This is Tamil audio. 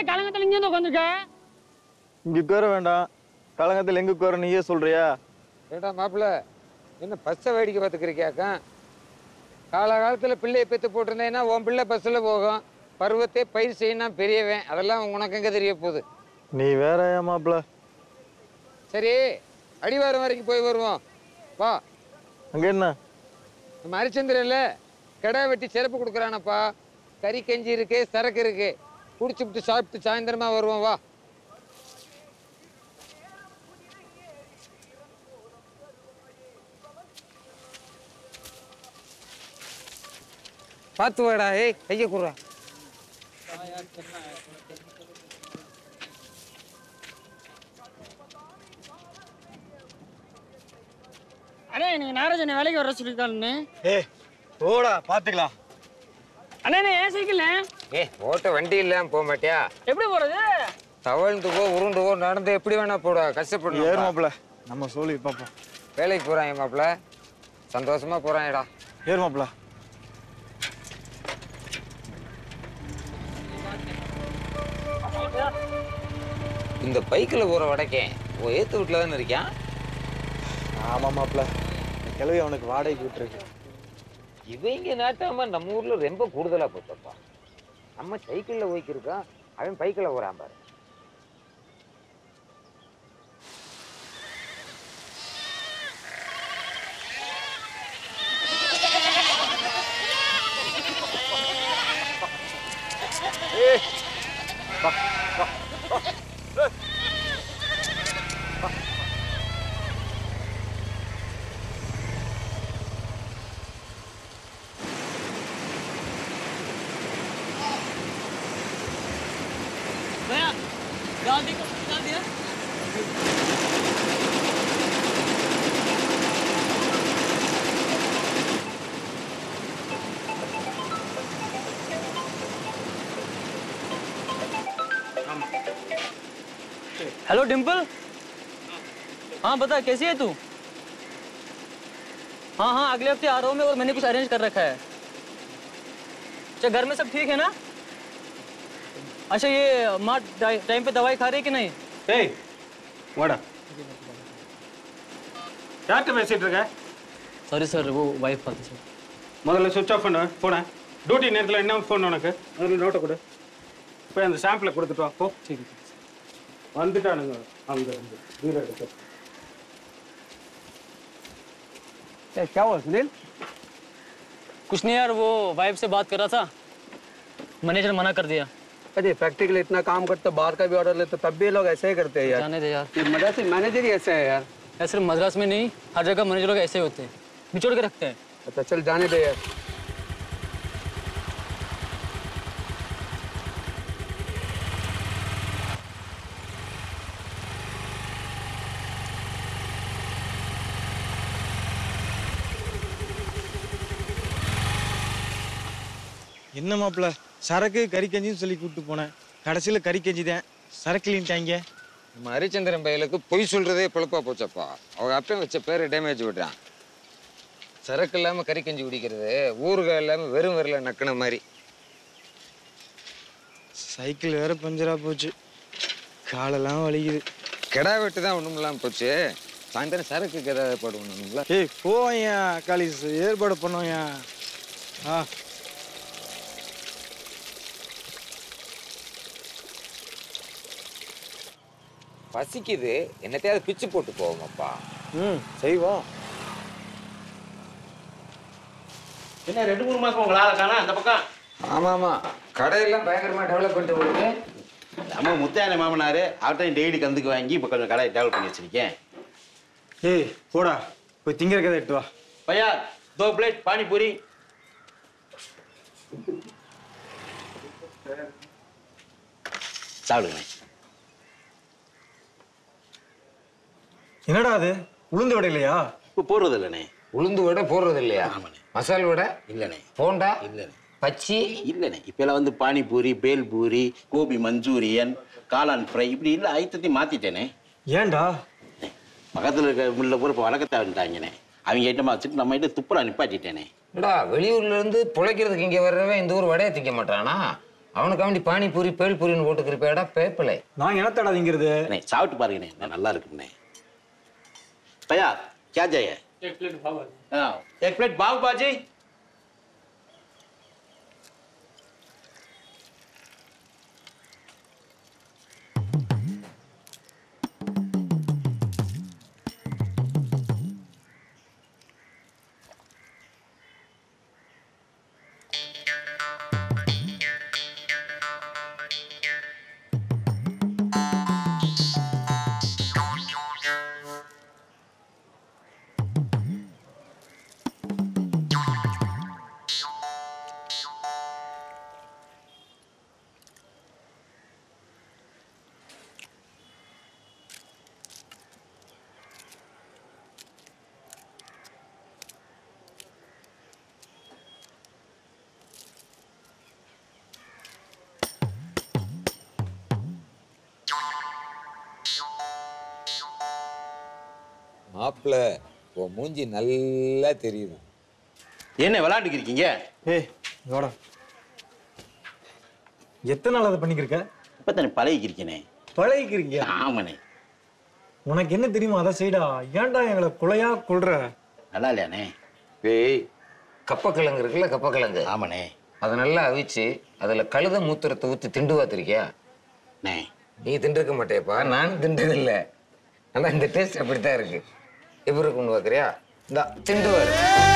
ஏன் கலங்கத்துல இங்கே வந்து உட்காந்துருக்க இங்க உட்கார வேண்டாம் கலங்கத்தில் எங்க உட்கார நீயே சொல்றியா ஏடா மாப்பிள்ள என்ன பஸ்ஸை வேடிக்கை பார்த்துக்கிறீக்காக்கா காலகாலத்தில் பிள்ளையை பெற்று போட்டிருந்தேன்னா உன் பிள்ளை பஸ்ஸில் போகும் பருவத்தை பயிர் செய்யணும் பெரியவன் அதெல்லாம் உனக்கு எங்கே தெரிய போகுது நீ வேற மாப்பிள சரி அடிவாரம் வரைக்கும் போய் வருவோம் வா அங்க என்ன நம்ம ஹரிச்சந்திரன்ல கிடா வெட்டி சிறப்பு கொடுக்குறானப்பா கறி கஞ்சி இருக்கு சரக்கு இருக்கு குடிச்சுப்புட்டு சாப்பிட்டு சாயந்தரமா வருவோம் வா பார்த்து வாடா ஏய் கைய குடுறா அண்ணே நீங்க நாராஜனை வேலைக்கு வர சொல்லியிருக்காருன்னு ஏ ஓடா பாத்துக்கலாம் அண்ணே அண்ணே, ஏன் சைக்கிள் ஏய் ஓட்ட வண்டி இல்லாம போக மாட்டியா எப்படி போறது தவழ்ந்து போ உருண்டு போ நடந்து எப்படி வேணா போடா ஏறு கஷ்டப்படணும் மாப்பிள நம்ம சொல்லி பாப்போம் வேலைக்கு போறான் மாப்பிள்ள சந்தோஷமா போறான்டா ஏறு மாப்பிள இந்த பைக்கில் போற வடக்கே ஓ ஏத்து வீட்டில் தானே இருக்கான் ஆமா மாப்பிள கிளவி அவனுக்கு வாடகைக்கு விட்டுருக்கு இவங்க நாட்டாம நம்ம ஊர்ல ரொம்ப கூடுதலா போச்சப்பா நம்ம சைக்கிள்ல போய்க்கிருக்கான் அவன் பைக்கில் போறான் பாரு भैया डाल दी डाल दिया हेलो डिम्पल हाँ बता कैसी है तू हाँ हाँ अगले हफ्ते आ रहा हूँ मैं और मैंने कुछ अरेंज कर रखा है अच्छा घर में सब ठीक है ना अच्छा ये माँ टाइ- टाइम पे दवाई खा रही है कि नहीं டேய் வாடா யார்கிட்ட பேசிட்டு இருக்க सॉरी सर वो वाइफ आती सर முதல்ல சுவிட்ச் ஆஃப் பண்ண போன டியூட்டி நேரத்தில் என்ன ஃபோன் உனக்கு முதல்ல நோட்டை கொடு போய் அந்த சாம்பிளை கொடுத்துட்டு வா போ ठीक है வந்துட்டானுங்க அங்க இருந்து வீர எடுத்து क्या हुआ सुनील कुछ नहीं यार वो वाइफ से बात कर रहा था मैनेजर मना कर दिया अरे फैक्ट्री के लिए इतना काम करते बाहर का भी ऑर्डर लेते तब भी ये लोग ऐसे ही करते हैं यार जाने दे यार ये मद्रासी मैनेजर ही ऐसे है यार यार सिर्फ मद्रास में नहीं हर जगह मैनेजर लोग ऐसे होते हैं निचोड़ के रखते हैं अच्छा चल जाने दे यार என்ன மாப்பிள சரக்கு கறி கஞ்சின்னு சொல்லி கூப்பிட்டு போனேன் கடைசியில கறி கஞ்சி தான் சரக்குலின்ட்டாங்க நம்ம ஹரிச்சந்திரன் பையலுக்கு பொய் சொல்றதே பிழப்பா போச்சப்பா அவங்க அப்பன் வச்ச பேரை டேமேஜ் விட்டான் சரக்கு இல்லாம கறி கஞ்சி குடிக்கிறது ஊறுகாய் இல்லாம வெறும் விரல நக்கின மாதிரி சைக்கிள் வேற பஞ்சரா போச்சு காலெல்லாம் வலிக்குது கிடா வெட்டு தான் ஒண்ணும் இல்லாம போச்சு சாயந்தரம் சரக்குக்கு ஏதாவது ஏற்பாடு பண்ணணுங்களா ஏய் போவையா காலிஸ் ஏற்பாடு பண்ணோயா ஆ பசிக்குது என்னத்தையாவது பிச்சு போட்டு போவோமாப்பா ம் செய்வோம் என்ன ரெண்டு மூணு மாசம் உங்களை ஆளை காணா அந்த பக்கம் ஆமா ஆமா கடையெல்லாம் பயங்கரமா டெவலப் பண்ணிட்டு போகுது நம்ம முத்தான மாமனார் அவர்கிட்ட டெய்லி கந்துக்கு வாங்கி இப்போ கொஞ்சம் கடை டெவலப் பண்ணி வச்சிருக்கேன் ஏய் போடா போய் திங்கிற கதை எடுத்து வா பையா தோ பிளேட் பானிபூரி சாப்பிடுங்க என்னடா அது உளுந்து வடை இல்லையா இப்போ போடுறது இல்லைண்ணே உளுந்து வடை போடுறது இல்லையா ஆமாண்ணே. மசால் வடை இல்லைண்ணே போண்டா இல்லைண்ணே பச்சி இல்லைண்ணே இப்போலாம் வந்து பானிபூரி பேல்பூரி கோபி மஞ்சூரியன் காளான் ஃப்ரை இப்படி இல்லை ஐட்டத்தையும் மாற்றிட்டேனே ஏன்டா பக்கத்தில் இருக்க முள்ள பூரா இப்போ வழக்கத்தாவிட்டாங்கண்ணே அவங்க ஐட்டமாக வச்சுட்டு நம்ம ஐட்டம் துப்புரா நிப்பாட்டிட்டேனே ஏடா வெளியூர்ல இருந்து பிழைக்கிறதுக்கு இங்க வர்றவன் இந்த ஊர் வடையை திங்க மாட்டானா அவனுக்கு அவண்டி பானிபூரி பேல்பூரின்னு போட்டுக்கிறப்பேடா பேப்பிலை நான் என்னத்தடா திங்கிறது அண்ணே சாப்பிட்டு பாருங்கண்ணே நான் நல்லா இருக்குண்ணே பையா क्या चाहिए एक प्लेट भाव हाँ एक प्लेट पाव भाजी மாப்பிள்ள உன் மூஞ்சி நல்லா தெரியுது என்ன விளையாண்டுக்கு இருக்கீங்க ஏய் இதோட எத்தனை நாள் அதை பண்ணிக்கிருக்க இப்போ தானே பழகிக்கிறீங்கண்ணே பழகிக்கிருக்கியா ஆமாண்ணே உனக்கு என்ன தெரியுமா அதை செய்டா ஏன்டா எங்களை குலையா கொள்ற நல்லா இல்லையாண்ணே ஏய் கப்பக்கிழங்கு இருக்குல்ல கப்பக்கிழங்கு ஆமாண்ணே அதை நல்லா அவிச்சு அதுல கழுத மூத்திரத்தை ஊத்தி திண்டு பார்த்திருக்கியா அண்ணே நீ திண்டிருக்க மாட்டேப்பா நான் திண்டது இல்ல ஆனா இந்த டேஸ்ட் அப்படித்தான் இருக்கு எப்படி இருக்குன்னு பாக்குறியா இந்த திண்டு பாரு